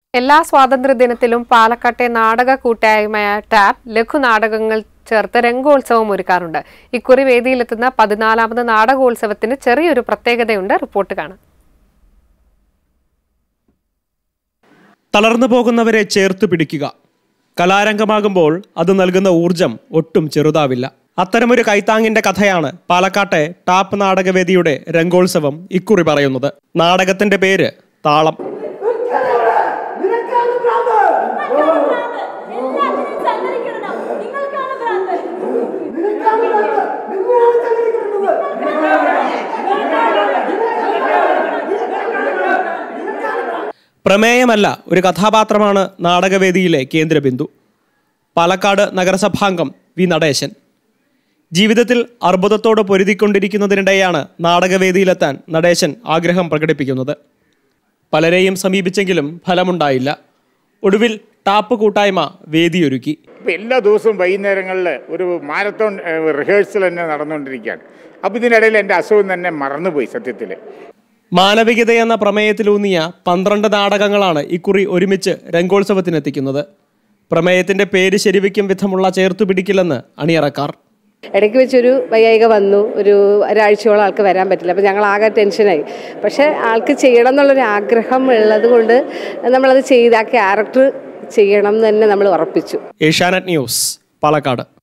എല്ലാ സ്വാതന്ത്ര്യദിനത്തിലും പാലക്കാട്ടെ നാടക കൂട്ടായ്മയായ ടാപ്പ് ലഘുനാടകങ്ങൾ ചേർത്ത് രംഗോത്സവം ഒരുക്കാറുണ്ട് ഇക്കുറി വേദിയിലെത്തുന്ന പതിനാലാമത് നാടകോത്സവത്തിന് ചെറിയൊരു പ്രത്യേകതയുണ്ട് റിപ്പോർട്ട് കാണാം തളർന്നു പോകുന്നവരെ ചേർത്ത് പിടിക്കുക കലാരംഗമാകുമ്പോൾ അത് നൽകുന്ന ഊർജം ഒട്ടും ചെറുതാവില്ല അത്തരമൊരു കൈത്താങ്ങിന്റെ കഥയാണ് പാലക്കാട്ടെ ടാപ്പ് നാടകവേദിയുടെ രംഗോത്സവം ഇക്കുറി പറയുന്നത് നാടകത്തിന്റെ പേര് താളം നിനക്കാണ് ഭ്രാന്ത് എല്ലാത്തിനും സഹകരിക്കണം നിങ്ങൾക്കാണ് ഭ്രാന്ത് നിനക്കാണ് ഭ്രാന്ത് നിന്നെയാണ് ചങ്ങലിക്കിടുന്നത് പ്രമേയമല്ല ഒരു കഥാപാത്രമാണ് നാടകവേദിയിലെ കേന്ദ്രബിന്ദു പാലക്കാട് നഗരസഭാംഗം വി നടേശൻ ജീവിതത്തിൽ അർബുദത്തോട് പൊരുതിക്കൊണ്ടിരിക്കുന്നതിനിടെയാണ് നാടകവേദിയിലെത്താൻ നടേശൻ ആഗ്രഹം പ്രകടിപ്പിക്കുന്നത് പലരെയും സമീപിച്ചെങ്കിലും ഫലമുണ്ടായില്ല ഒടുവിൽ ടാപ്പ് കൂട്ടായ്മ വേദിയൊരുക്കി ഇപ്പം എല്ലാ ദിവസവും വൈകുന്നേരങ്ങളിൽ ഒരു മാരത്തോൺ റിഹേഴ്സൽ തന്നെ നടന്നുകൊണ്ടിരിക്കുകയാണ് അപ്പോൾ ഇതിനിടയിൽ എൻ്റെ അസുഖം തന്നെ മറന്നുപോയി സത്യത്തിൽ മാനവികത എന്ന പ്രമേയത്തിലൂന്നിയ പന്ത്രണ്ട് നാടകങ്ങളാണ് ഇക്കുറി ഒരുമിച്ച് രംഗോത്സവത്തിനെത്തിക്കുന്നത് പ്രമേയത്തിന്റെ പേര് ശരിവയ്ക്കും വിധമുള്ള ചേർത്തുപിടിക്കില്ലെന്ന് അണിയറക്കാർ ഇടയ്ക്ക് വെച്ചൊരു വയ്യായിക വന്നു ഒരു ഒരാഴ്ചയോളം ആൾക്ക് വരാൻ പറ്റില്ല അപ്പോൾ ഞങ്ങൾ ആകെ ടെൻഷനായി പക്ഷേ ആൾക്ക് ചെയ്യണം എന്നുള്ളൊരു ആഗ്രഹം ഉള്ളത് കൊണ്ട് നമ്മളത് ചെയ്ത് ആ ക്യാരക്ടർ ചെയ്യണം എന്ന് തന്നെ നമ്മൾ ഉറപ്പിച്ചു ഏഷ്യാനെറ്റ് ന്യൂസ് പാലക്കാട്